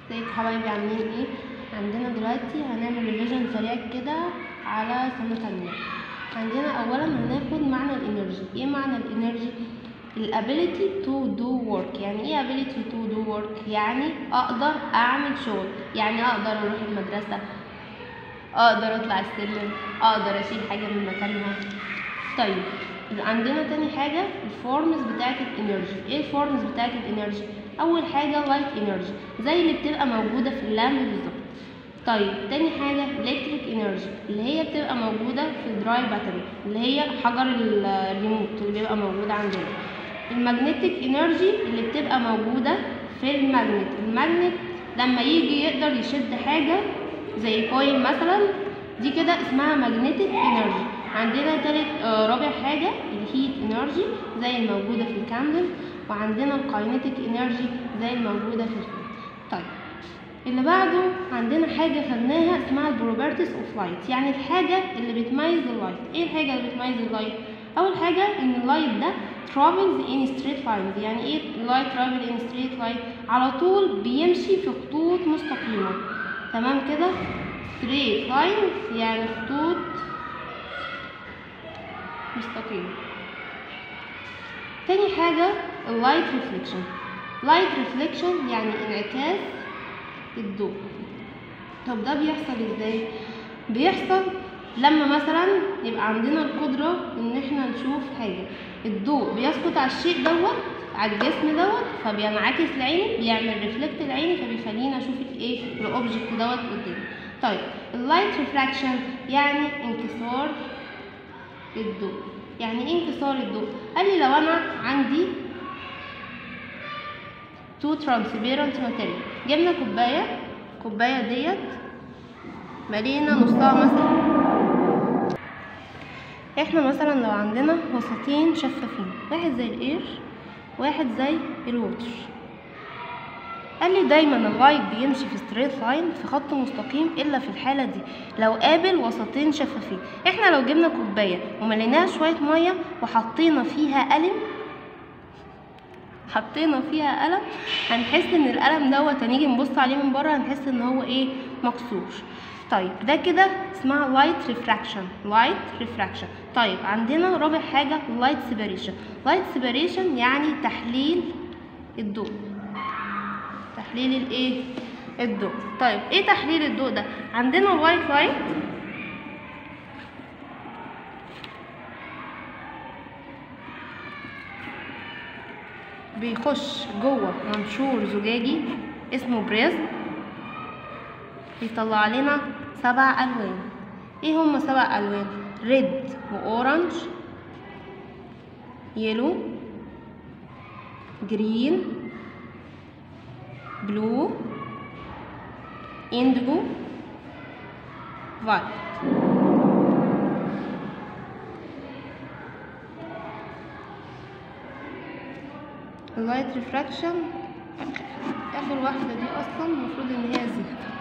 ازيكم حبايبي عاملين ايه عندنا دلوقتي هنعمل ريفيجن سريع كده على سنة تانية عندنا اولا هناخد معنى الانرجي ايه معنى الانرجي الابيليتي تو دو work يعني ايه ability to do work يعني اقدر اعمل شغل يعني اقدر اروح المدرسة اقدر اطلع السلم اقدر اشيل حاجة من مكانها طيب عندنا تاني حاجة الفورمز بتاعت الانرجي ايه الفورمز بتاعت الانرجي اول حاجة لايت انرجي زي اللي بتبقى موجودة في اللامب بالظبط طيب تاني حاجة electric energy اللي هي بتبقى موجودة في الدراي باتري اللي هي حجر ال- الريموت اللي بيبقى موجود عندنا المagnetic انرجي اللي بتبقى موجودة في الماجنت الماجنت لما يجي يقدر يشد حاجة زي كوين مثلا دي كده اسمها magnetic energy عندنا تالت آه رابع حاجة الهيت انرجي زي الموجودة في الكاندل وعندنا الكاينيتيك انرجي زي الموجودة في الفيلم طيب اللي بعده عندنا حاجة خدناها اسمها البروبرتيز اوف لايت يعني الحاجة اللي بتميز اللايت ايه الحاجة اللي بتميز اللايت اول حاجة ان اللايت ده travels in straight lines يعني ايه اللايت travel in straight line على طول بيمشي في خطوط مستقيمة تمام كده straight lines يعني خطوط مستقيمة تاني حاجة اللايت ريفليكشن لايت ريفليكشن يعني انعكاس الضوء طب ده بيحصل ازاي بيحصل لما مثلا يبقى عندنا القدرة ان احنا نشوف حاجة الضوء بيسقط على الشيء دوت على الجسم دوت فبينعكس لعيني بيعمل ريفلكت لعيني فبيخليني اشوف الايه الاوبجكت دوت قدامي طيب اللايت ريفراكشن يعني انكسار الضوء يعني ايه انكسار الضوء قال لي لو انا عندي تو ترانسبيرنت ماتيريال جبنا كوبايه الكوبايه ديت ملينا نصها مثلا احنا مثلا لو عندنا وسطين شفافين واحد زي الاير واحد زي الووتر قال لي دايما اللايت بيمشي في ستريت لاين في خط مستقيم الا في الحاله دي لو قابل وسطين شفافين احنا لو جبنا كوبايه ومليناها شويه ميه وحطينا فيها قلم حطينا فيها قلم هنحس ان القلم دوت هنيجي نبص عليه من بره هنحس ان هو ايه مكسور طيب ده كده اسمها لايت ريفراكشن لايت ريفراكشن طيب عندنا رابع حاجه لايت سيبريشن لايت سيبريشن يعني تحليل الضوء تحليل الايه الضوء طيب ايه تحليل الضوء ده عندنا الوايت لايت بيخش جوه منشور زجاجي اسمه بريز بيطلع لنا سبع الوان ايه هما سبع الوان ريد واورنج يلو جرين بلو اندجو فايت اللايت ريفراكشن اخر واحده دي اصلا المفروض ان هي زيت